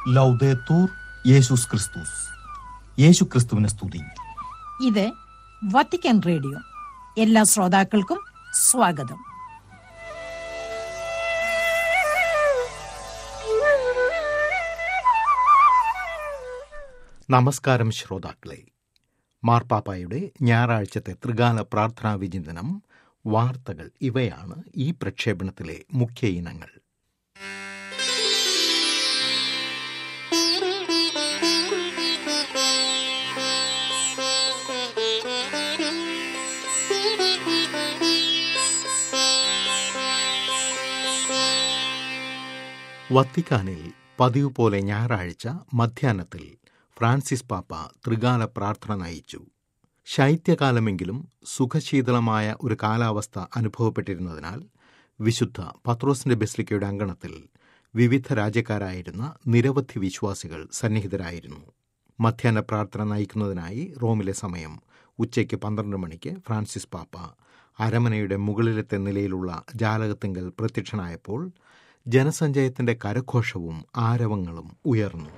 ലൗദേത്തൂർ യേശുസ് ക്രിസ്തുസ് യേശു ക്രിസ്തുവിനെ സ്തുതി ഇത് വത്തിക്കാൻ റേഡിയോ എല്ലാ ശ്രോതാക്കൾക്കും സ്വാഗതം നമസ്കാരം ശ്രോതാക്കളെ മാർപ്പാപ്പായുടെ ഞായറാഴ്ചത്തെ ത്രികാല പ്രാർത്ഥനാ വിചിന്തനം വാർത്തകൾ ഇവയാണ് ഈ പ്രക്ഷേപണത്തിലെ മുഖ്യ ഇനങ്ങൾ വത്തിക്കാനിൽ പതിവ് പോലെ ഞായറാഴ്ച മധ്യാഹ്നത്തിൽ ഫ്രാൻസിസ് പാപ്പ ത്രികാല പ്രാർത്ഥന നയിച്ചു ശൈത്യകാലമെങ്കിലും സുഖശീതളമായ ഒരു കാലാവസ്ഥ അനുഭവപ്പെട്ടിരുന്നതിനാൽ വിശുദ്ധ പത്രോസിന്റെ ബെസ്ലിക്കയുടെ അങ്കണത്തിൽ വിവിധ രാജ്യക്കാരായിരുന്ന നിരവധി വിശ്വാസികൾ സന്നിഹിതരായിരുന്നു മധ്യാഹ്ന പ്രാർത്ഥന നയിക്കുന്നതിനായി റോമിലെ സമയം ഉച്ചയ്ക്ക് പന്ത്രണ്ട് മണിക്ക് ഫ്രാൻസിസ് പാപ്പ അരമനയുടെ മുകളിലത്തെ നിലയിലുള്ള ജാലകത്തിങ്കൽ പ്രത്യക്ഷനായപ്പോൾ ജനസഞ്ചയത്തിന്റെ കരഘോഷവും ആരവങ്ങളും ഉയർന്നു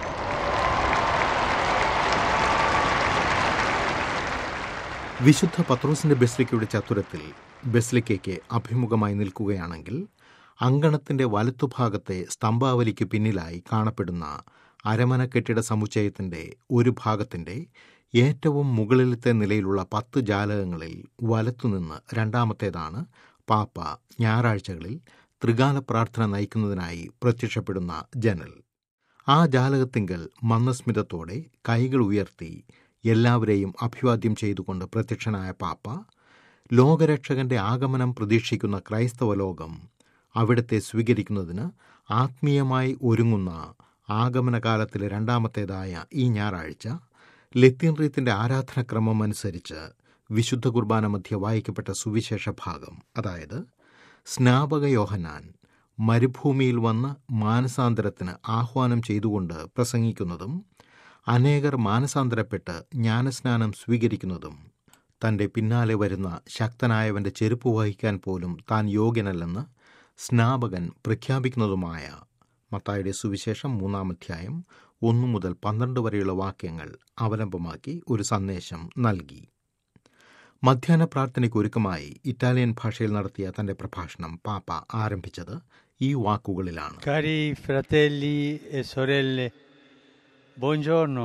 വിശുദ്ധ പത്രോസിന്റെ ബെസ്ലിക്കയുടെ ചത്തുരത്തിൽ ബെസ്ലിക്കയ്ക്ക് അഭിമുഖമായി നിൽക്കുകയാണെങ്കിൽ അങ്കണത്തിന്റെ വലത്തുഭാഗത്തെ സ്തംഭാവലിക്ക് പിന്നിലായി കാണപ്പെടുന്ന അരമന കെട്ടിട സമുച്ചയത്തിന്റെ ഒരു ഭാഗത്തിന്റെ ഏറ്റവും മുകളിലത്തെ നിലയിലുള്ള പത്ത് ജാലകങ്ങളിൽ വലത്തുനിന്ന് രണ്ടാമത്തേതാണ് പാപ്പ ഞായറാഴ്ചകളിൽ ത്രികാല പ്രാർത്ഥന നയിക്കുന്നതിനായി പ്രത്യക്ഷപ്പെടുന്ന ജനൽ ആ ജാലകത്തിങ്കൽ മന്ദസ്മിതത്തോടെ കൈകൾ ഉയർത്തി എല്ലാവരെയും അഭിവാദ്യം ചെയ്തുകൊണ്ട് പ്രത്യക്ഷനായ പാപ്പ ലോകരക്ഷകന്റെ ആഗമനം പ്രതീക്ഷിക്കുന്ന ക്രൈസ്തവ ലോകം അവിടത്തെ സ്വീകരിക്കുന്നതിന് ആത്മീയമായി ഒരുങ്ങുന്ന ആഗമനകാലത്തിലെ രണ്ടാമത്തേതായ ഈ ഞായറാഴ്ച ലത്തീൻ റീത്തിന്റെ ആരാധനക്രമം അനുസരിച്ച് വിശുദ്ധ കുർബാന മധ്യ വായിക്കപ്പെട്ട സുവിശേഷ ഭാഗം അതായത് സ്നാപക യോഹനാൻ മരുഭൂമിയിൽ വന്ന് മാനസാന്തരത്തിന് ആഹ്വാനം ചെയ്തുകൊണ്ട് പ്രസംഗിക്കുന്നതും അനേകർ മാനസാന്തരപ്പെട്ട് ജ്ഞാനസ്നാനം സ്വീകരിക്കുന്നതും തന്റെ പിന്നാലെ വരുന്ന ശക്തനായവന്റെ ചെരുപ്പ് വഹിക്കാൻ പോലും താൻ യോഗ്യനല്ലെന്ന് സ്നാപകൻ പ്രഖ്യാപിക്കുന്നതുമായ മത്തായുടെ സുവിശേഷം മൂന്നാം അധ്യായം ഒന്നു മുതൽ പന്ത്രണ്ട് വരെയുള്ള വാക്യങ്ങൾ അവലംബമാക്കി ഒരു സന്ദേശം നൽകി മധ്യാഹ്ന പ്രാർത്ഥനയ്ക്ക് ഒരുക്കമായി ഇറ്റാലിയൻ ഭാഷയിൽ നടത്തിയ തന്റെ പ്രഭാഷണം പാപ്പ ആരംഭിച്ചത് ഈ വാക്കുകളിലാണ് Cari fratelli e sorelle, buongiorno.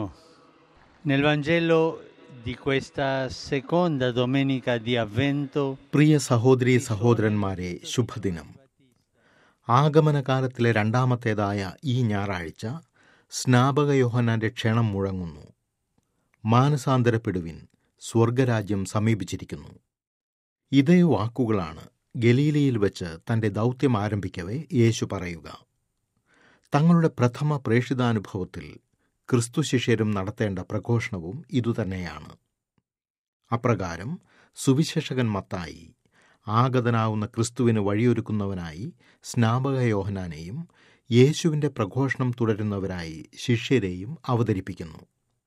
Nel Vangelo di questa seconda domenica di Avvento പ്രിയ സഹോദരി സഹോദരന്മാരെ ശുഭദിനം ആഗമനകാലത്തിലെ രണ്ടാമത്തേതായ ഈ ഞായറാഴ്ച സ്നാപക യോഹനാന്റെ ക്ഷണം മുഴങ്ങുന്നു മാനസാന്തരപ്പെടുവിൻ സ്വർഗരാജ്യം സമീപിച്ചിരിക്കുന്നു ഇതേ വാക്കുകളാണ് ഗലീലയിൽ വെച്ച് തന്റെ ദൗത്യം ആരംഭിക്കവേ യേശു പറയുക തങ്ങളുടെ പ്രഥമ പ്രേഷിതാനുഭവത്തിൽ ക്രിസ്തു ശിഷ്യരും നടത്തേണ്ട പ്രഘോഷണവും ഇതുതന്നെയാണ് അപ്രകാരം സുവിശേഷകൻ മത്തായി ആഗതനാവുന്ന ക്രിസ്തുവിന് വഴിയൊരുക്കുന്നവനായി സ്നാപക യോഹനാനെയും യേശുവിന്റെ പ്രഘോഷണം തുടരുന്നവരായി ശിഷ്യരെയും അവതരിപ്പിക്കുന്നു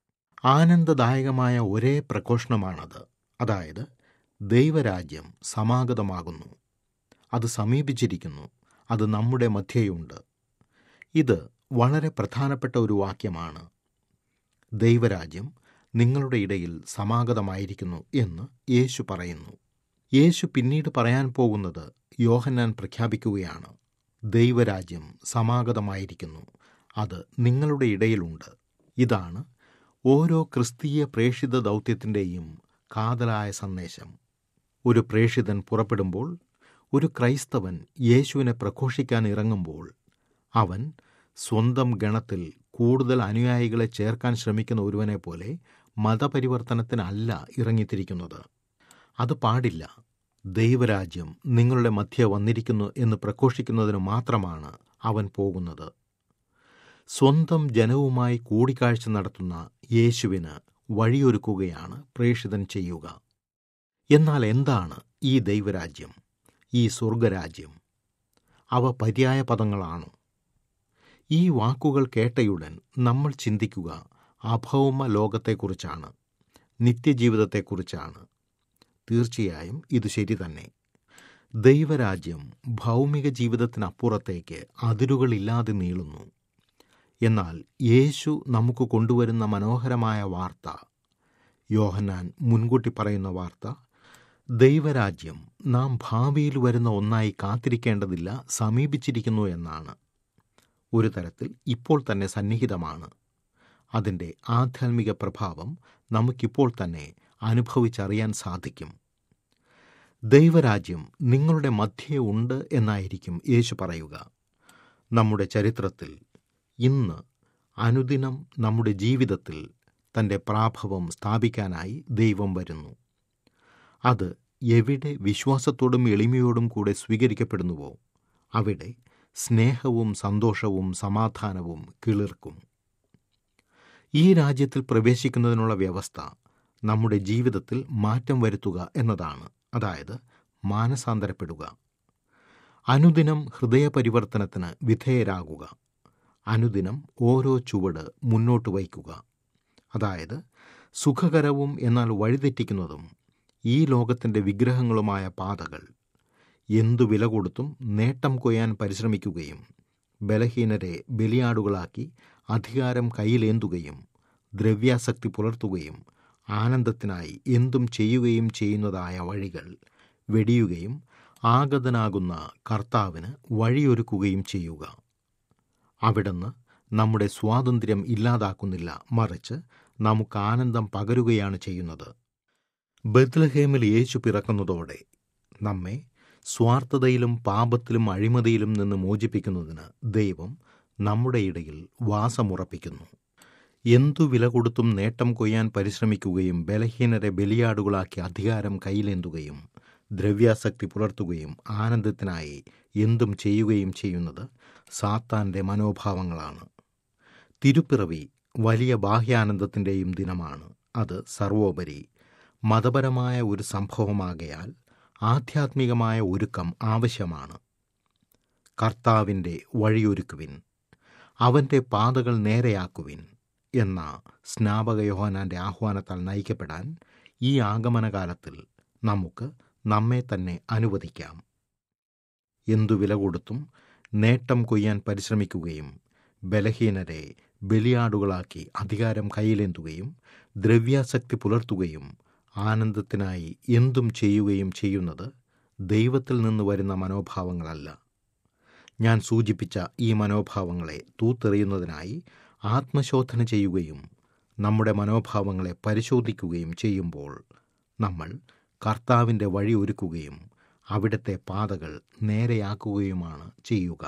ആനന്ദദായകമായ ഒരേ പ്രഘോഷണമാണത് അതായത് ദൈവരാജ്യം സമാഗതമാകുന്നു അത് സമീപിച്ചിരിക്കുന്നു അത് നമ്മുടെ മധ്യയുണ്ട് ഇത് വളരെ പ്രധാനപ്പെട്ട ഒരു വാക്യമാണ് ദൈവരാജ്യം നിങ്ങളുടെ ഇടയിൽ സമാഗതമായിരിക്കുന്നു എന്ന് യേശു പറയുന്നു യേശു പിന്നീട് പറയാൻ പോകുന്നത് യോഹന്നാൻ പ്രഖ്യാപിക്കുകയാണ് ദൈവരാജ്യം സമാഗതമായിരിക്കുന്നു അത് നിങ്ങളുടെ ഇടയിലുണ്ട് ഇതാണ് ഓരോ ക്രിസ്തീയ പ്രേഷിത ദൗത്യത്തിൻ്റെയും കാതലായ സന്ദേശം ഒരു പ്രേഷിതൻ പുറപ്പെടുമ്പോൾ ഒരു ക്രൈസ്തവൻ യേശുവിനെ പ്രഘോഷിക്കാൻ ഇറങ്ങുമ്പോൾ അവൻ സ്വന്തം ഗണത്തിൽ കൂടുതൽ അനുയായികളെ ചേർക്കാൻ ശ്രമിക്കുന്ന ഒരുവനെ പോലെ മതപരിവർത്തനത്തിനല്ല ഇറങ്ങിത്തിരിക്കുന്നത് അത് പാടില്ല ദൈവരാജ്യം നിങ്ങളുടെ മധ്യ വന്നിരിക്കുന്നു എന്ന് പ്രഘോഷിക്കുന്നതിന് മാത്രമാണ് അവൻ പോകുന്നത് സ്വന്തം ജനവുമായി കൂടിക്കാഴ്ച നടത്തുന്ന യേശുവിന് വഴിയൊരുക്കുകയാണ് പ്രേഷിതൻ ചെയ്യുക എന്നാൽ എന്താണ് ഈ ദൈവരാജ്യം ഈ സ്വർഗരാജ്യം അവ പര്യായ പദങ്ങളാണോ ഈ വാക്കുകൾ കേട്ടയുടൻ നമ്മൾ ചിന്തിക്കുക അഭൗമ ലോകത്തെക്കുറിച്ചാണ് നിത്യജീവിതത്തെക്കുറിച്ചാണ് തീർച്ചയായും ഇത് ശരി തന്നെ ദൈവരാജ്യം ഭൗമിക ജീവിതത്തിനപ്പുറത്തേക്ക് അതിരുകളില്ലാതെ നീളുന്നു എന്നാൽ യേശു നമുക്ക് കൊണ്ടുവരുന്ന മനോഹരമായ വാർത്ത യോഹന്നാൻ മുൻകൂട്ടി പറയുന്ന വാർത്ത ദൈവരാജ്യം നാം ഭാവിയിൽ വരുന്ന ഒന്നായി കാത്തിരിക്കേണ്ടതില്ല സമീപിച്ചിരിക്കുന്നു എന്നാണ് ഒരു തരത്തിൽ ഇപ്പോൾ തന്നെ സന്നിഹിതമാണ് അതിൻ്റെ ആധ്യാത്മിക പ്രഭാവം നമുക്കിപ്പോൾ തന്നെ അനുഭവിച്ചറിയാൻ സാധിക്കും ദൈവരാജ്യം നിങ്ങളുടെ മധ്യേ ഉണ്ട് എന്നായിരിക്കും യേശു പറയുക നമ്മുടെ ചരിത്രത്തിൽ ഇന്ന് അനുദിനം നമ്മുടെ ജീവിതത്തിൽ തൻ്റെ പ്രാഭവം സ്ഥാപിക്കാനായി ദൈവം വരുന്നു അത് എവിടെ വിശ്വാസത്തോടും എളിമയോടും കൂടെ സ്വീകരിക്കപ്പെടുന്നുവോ അവിടെ സ്നേഹവും സന്തോഷവും സമാധാനവും കിളിർക്കും ഈ രാജ്യത്തിൽ പ്രവേശിക്കുന്നതിനുള്ള വ്യവസ്ഥ നമ്മുടെ ജീവിതത്തിൽ മാറ്റം വരുത്തുക എന്നതാണ് അതായത് മാനസാന്തരപ്പെടുക അനുദിനം ഹൃദയപരിവർത്തനത്തിന് വിധേയരാകുക അനുദിനം ഓരോ ചുവട് മുന്നോട്ട് വയ്ക്കുക അതായത് സുഖകരവും എന്നാൽ വഴിതെറ്റിക്കുന്നതും ഈ ലോകത്തിൻ്റെ വിഗ്രഹങ്ങളുമായ പാതകൾ എന്തു വില കൊടുത്തും നേട്ടം കൊയ്യാൻ പരിശ്രമിക്കുകയും ബലഹീനരെ ബലിയാടുകളാക്കി അധികാരം കയ്യിലേന്തുകയും ദ്രവ്യാസക്തി പുലർത്തുകയും ആനന്ദത്തിനായി എന്തും ചെയ്യുകയും ചെയ്യുന്നതായ വഴികൾ വെടിയുകയും ആഗതനാകുന്ന കർത്താവിന് വഴിയൊരുക്കുകയും ചെയ്യുക അവിടുന്ന് നമ്മുടെ സ്വാതന്ത്ര്യം ഇല്ലാതാക്കുന്നില്ല മറിച്ച് നമുക്ക് ആനന്ദം പകരുകയാണ് ചെയ്യുന്നത് ബദ്ലഹേമിൽ യേശു പിറക്കുന്നതോടെ നമ്മെ സ്വാർത്ഥതയിലും പാപത്തിലും അഴിമതിയിലും നിന്ന് മോചിപ്പിക്കുന്നതിന് ദൈവം നമ്മുടെ ഇടയിൽ വാസമുറപ്പിക്കുന്നു എന്തു വില കൊടുത്തും നേട്ടം കൊയ്യാൻ പരിശ്രമിക്കുകയും ബലഹീനരെ ബലിയാടുകളാക്കി അധികാരം കയ്യിലേന്തുകയും ദ്രവ്യാസക്തി പുലർത്തുകയും ആനന്ദത്തിനായി എന്തും ചെയ്യുകയും ചെയ്യുന്നത് സാത്താൻ്റെ മനോഭാവങ്ങളാണ് തിരുപ്പിറവി വലിയ ബാഹ്യാനന്ദത്തിൻ്റെയും ദിനമാണ് അത് സർവോപരി മതപരമായ ഒരു സംഭവമാകയാൽ ആധ്യാത്മികമായ ഒരുക്കം ആവശ്യമാണ് കർത്താവിൻ്റെ വഴിയൊരുക്കുവിൻ അവൻ്റെ പാതകൾ നേരെയാക്കുവിൻ എന്ന സ്നാപക യോഹനാൻ്റെ ആഹ്വാനത്താൽ നയിക്കപ്പെടാൻ ഈ ആഗമനകാലത്തിൽ നമുക്ക് നമ്മെ തന്നെ അനുവദിക്കാം എന്തു വില കൊടുത്തും നേട്ടം കൊയ്യാൻ പരിശ്രമിക്കുകയും ബലഹീനരെ ബലിയാടുകളാക്കി അധികാരം കയ്യിലേന്തുകയും ദ്രവ്യാസക്തി പുലർത്തുകയും ആനന്ദത്തിനായി എന്തും ചെയ്യുകയും ചെയ്യുന്നത് ദൈവത്തിൽ നിന്ന് വരുന്ന മനോഭാവങ്ങളല്ല ഞാൻ സൂചിപ്പിച്ച ഈ മനോഭാവങ്ങളെ തൂത്തെറിയുന്നതിനായി ആത്മശോധന ചെയ്യുകയും നമ്മുടെ മനോഭാവങ്ങളെ പരിശോധിക്കുകയും ചെയ്യുമ്പോൾ നമ്മൾ കർത്താവിൻ്റെ വഴി ഒരുക്കുകയും അവിടുത്തെ പാതകൾ നേരെയാക്കുകയുമാണ് ചെയ്യുക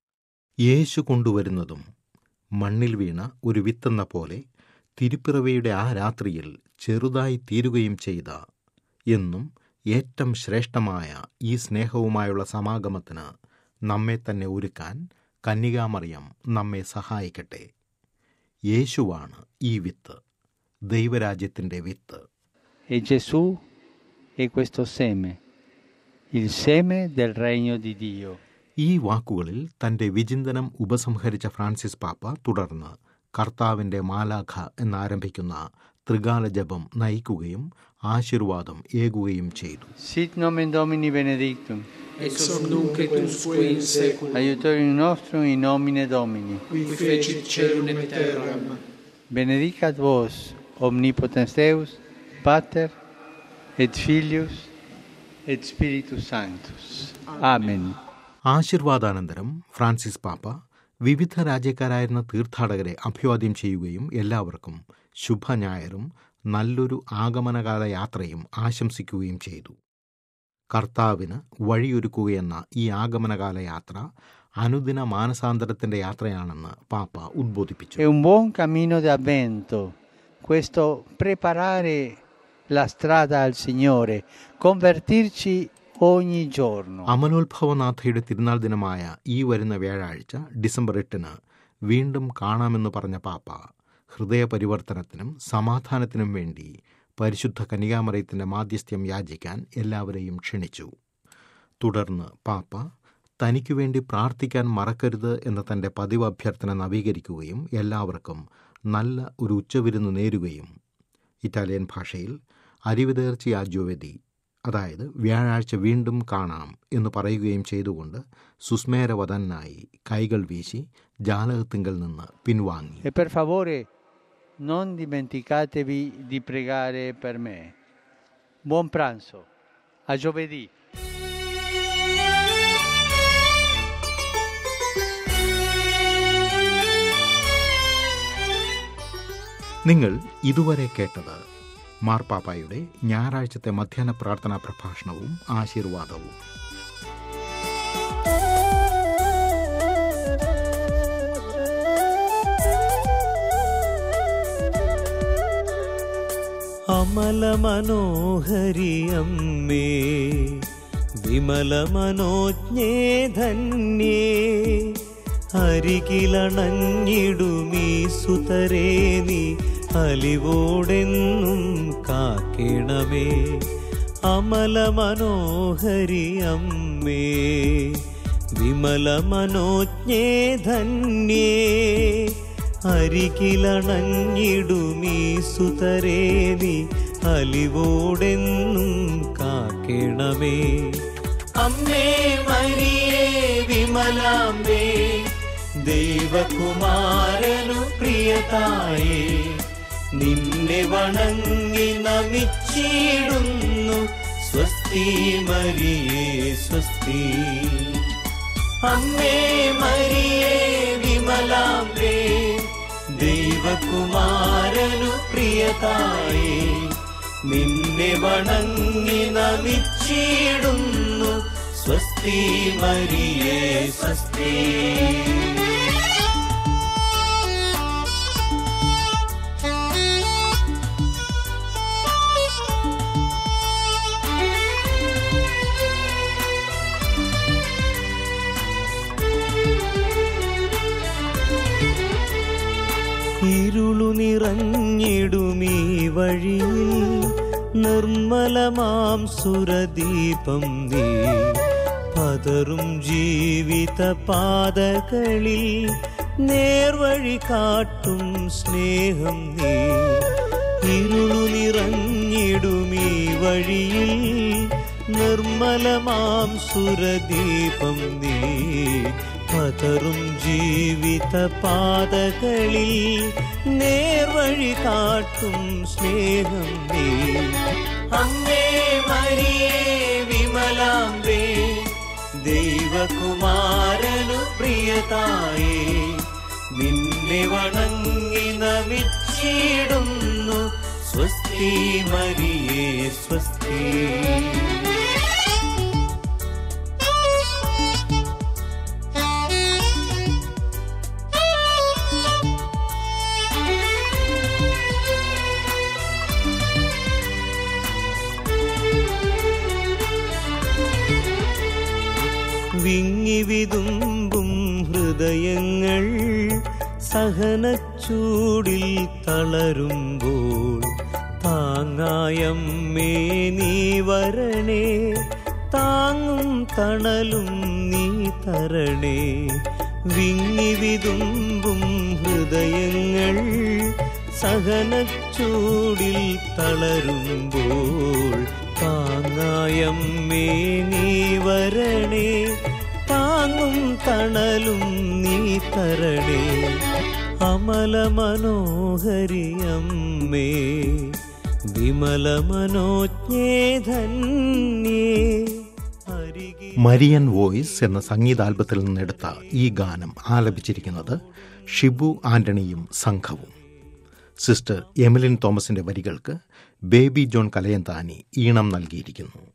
യേശു കൊണ്ടുവരുന്നതും മണ്ണിൽ വീണ ഒരു വിത്തെന്ന പോലെ തിരുപ്പിറവയുടെ ആ രാത്രിയിൽ ചെറുതായി തീരുകയും ചെയ്ത എന്നും ഏറ്റവും ശ്രേഷ്ഠമായ ഈ സ്നേഹവുമായുള്ള സമാഗമത്തിന് നമ്മെ തന്നെ ഒരുക്കാൻ കന്യകാമറിയം നമ്മെ സഹായിക്കട്ടെ യേശുവാണ് ഈ വിത്ത് ദൈവരാജ്യത്തിൻ്റെ വിത്ത് E Gesù è questo seme, il seme del regno di Dio. ഈ വാക്കുകളിൽ തൻ്റെ വിചിന്തനം ഉപസംഹരിച്ച ഫ്രാൻസിസ് പാപ്പ തുടർന്ന് കർത്താവിൻ്റെ മാലാഖ എന്നാരംഭിക്കുന്ന ത്രികാല ജപം നയിക്കുകയും ആശീർവാദം ഏകുകയും ചെയ്തു Sit nomen Domini benedictum, ex hoc nunc et usque in saeculum, aiutorium nostrum in nomine Domini. qui fecit celum et terram, Benedicat vos, omnipotens Deus, Pater, et Filius, et Spiritus Sanctus. Amen. ആശീർവാദാനന്തരം Francis പാപ്പ വിവിധ രാജ്യക്കാരായിരുന്ന തീർത്ഥാടകരെ അഭിവാദ്യം ചെയ്യുകയും എല്ലാവർക്കും ശുഭഞായറും നല്ലൊരു ആഗമനകാല യാത്രയും ആശംസിക്കുകയും ചെയ്തു കർത്താവിന് വഴിയൊരുക്കുകയെന്ന ഈ ആഗമനകാല യാത്ര അനുദിന മാനസാന്തരത്തിന്റെ യാത്രയാണെന്ന് പാപ്പ ഉദ്ബോധിപ്പിച്ചു È un buon cammino d'avvento questo preparare la strada al Signore, convertirci ogni giorno. അമലോത്ഭവനാഥയുടെ തിരുനാൾ ദിനമായ ഈ വരുന്ന വ്യാഴാഴ്ച ഡിസംബർ എട്ടിന് വീണ്ടും കാണാമെന്ന് പറഞ്ഞ പാപ്പ ഹൃദയപരിവർത്തനത്തിനും സമാധാനത്തിനും വേണ്ടി പരിശുദ്ധ കന്യാമറയത്തിൻ്റെ മാധ്യസ്ഥ്യം യാചിക്കാൻ എല്ലാവരെയും ക്ഷണിച്ചു തുടർന്ന് പാപ്പ തനിക്കു വേണ്ടി പ്രാർത്ഥിക്കാൻ മറക്കരുത് എന്ന തൻ്റെ പതിവ് അഭ്യർത്ഥന നവീകരിക്കുകയും എല്ലാവർക്കും നല്ല ഒരു ഉച്ചവിരുന്ന് നേരുകയും ഇറ്റാലിയൻ ഭാഷയിൽ അരിവിതേർച്ചി ആജ്യോവതി അതായത് വ്യാഴാഴ്ച വീണ്ടും കാണാം എന്ന് പറയുകയും ചെയ്തുകൊണ്ട് സുസ്മേരവദനായി കൈകൾ വീശി ജാലകത്തിങ്കൽ നിന്ന് പിൻവാങ്ങി E per favore non dimenticatevi di pregare per me. Buon pranzo. A giovedì. നിങ്ങൾ ഇതുവരെ കേട്ടത് മാർപ്പാപ്പായുടെ ഞായറാഴ്ചത്തെ മധ്യാഹ്ന പ്രാർത്ഥനാ പ്രഭാഷണവും ആശീർവാദവും അമലമനോഹരിയമ്മേ വിമലമനോജ്ഞേ ധന്യേ അരികിലണഞ്ഞിടുമീ സുതരേ നീ അലിവോടെന്നും കാക്കണമേ അമലമനോഹരിയമ്മേ വിമലമനോജ്ഞേ ധന്യേ അരികിലണഞ്ഞിടുമീ സുതരേ നീ അലിവോടെന്നും കാക്കണമേ അമ്മേ മരിയേ വിമലാംബേ ദൈവകുമാരനു പ്രിയതായേ നിന്നെ വണങ്ങി നമിച്ചിടുന്നു സ്വസ്തി മരിയേ സ്വസ്തി അമ്മേ മരിയേ വിമലാംബേ ദൈവകുമാരനു പ്രിയതായേ നിന്നെ വണങ്ങി നമിച്ചിടുന്നു സ്വസ്തി മരിയേ സ്വസ്തി ഇരുളു നിറഞ്ഞിടുമീ വഴിയിൽ നിർമ്മലമാം സുരദീപം നീ പതറും ജീവിത പാതകളിൽ നേർവഴി കാട്ടും സ്നേഹം നീ ഇരുളു നിറഞ്ഞിടുമീ വഴിയിൽ നിർമ്മലമാം സുരദീപം നീ പതറും ജീവിത പാതകളിൽ നേർവഴി കാട്ടും സ്നേഹം നീ അമ്മേ മരിയേ വിമലാംബേ ദൈവകുമാരനു പ്രിയതായേ നിന്നെ വണങ്ങി നമിച്ചിടുന്നു സ്വസ്തി മരിയേ സ്വസ്തി വിങ്ങി വിതുമ്പും ഹൃദയങ്ങൾ സഹനച്ചൂടിൽ തളരുമ്പോൾ താങ്ങായമ്മേ നീ വരണേ താങ്ങും തണലും നീ തരണേ വിങ്ങി വിതുമ്പും ഹൃദയങ്ങൾ സഹനച്ചൂടിൽ തളരുമ്പോൾ താങ്ങായമ്മേ നീ വരണേ താങ്ങും തണലും നീ തരണേ അമല മനോഹരിയമ്മേ വിമല മനോജ്ഞേ ധന്യേ അരികെ മരിയൻ വോയിസ് എന്ന സംഗീതാൽബത്തിൽ നിന്നെടുത്ത ഈ ഗാനം ആലപിച്ചിരിക്കുന്നത് ഷിബു ആന്റണിയും സംഘവും സിസ്റ്റർ എമിലിൻ തോമസിന്റെ വരികൾക്ക് ബേബി ജോൺ കലയന്താനി ഈണം നൽകിയിരിക്കുന്നു